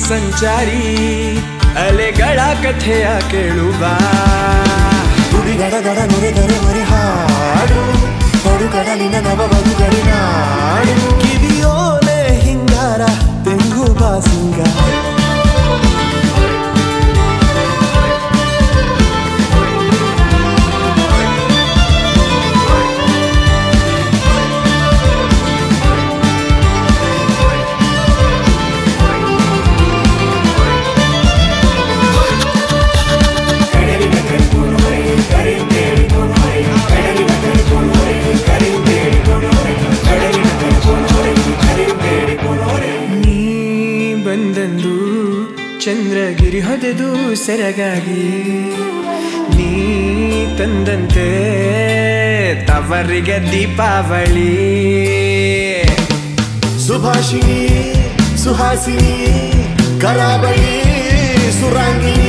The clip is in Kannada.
ಸಂಚಾರಿ ಅಲೆಗಳ ಕಥೆಯ ಕೇಳುವ ಗುಡಿಗಡ ಗಡ ನುಡಿದರೆ ಮರಿ ಹಾಡು ಹೊಡು ಕಡಲಿನ ನವ ಬದುಕಡಿನಾಡು ಕಿವಿಯೋಲೆ ಹಿಂಗಾರ ತೆಂಗು ಬಾಸಿಂಗಾರ ನೀ ಬಂದಂದು ಚಂದ್ರಗಿರಿ ಹೊದೆದು ಸೆರಗಾಗಿ ನೀ ತಂದಂತೆ ತವರಿಗೆ ದೀಪಾವಳಿ ಸುಭಾಷಿಣಿ ಸುಹಾಸಿನಿ ಕರಾವಳಿ ಸುರಾಂಗಿಣಿ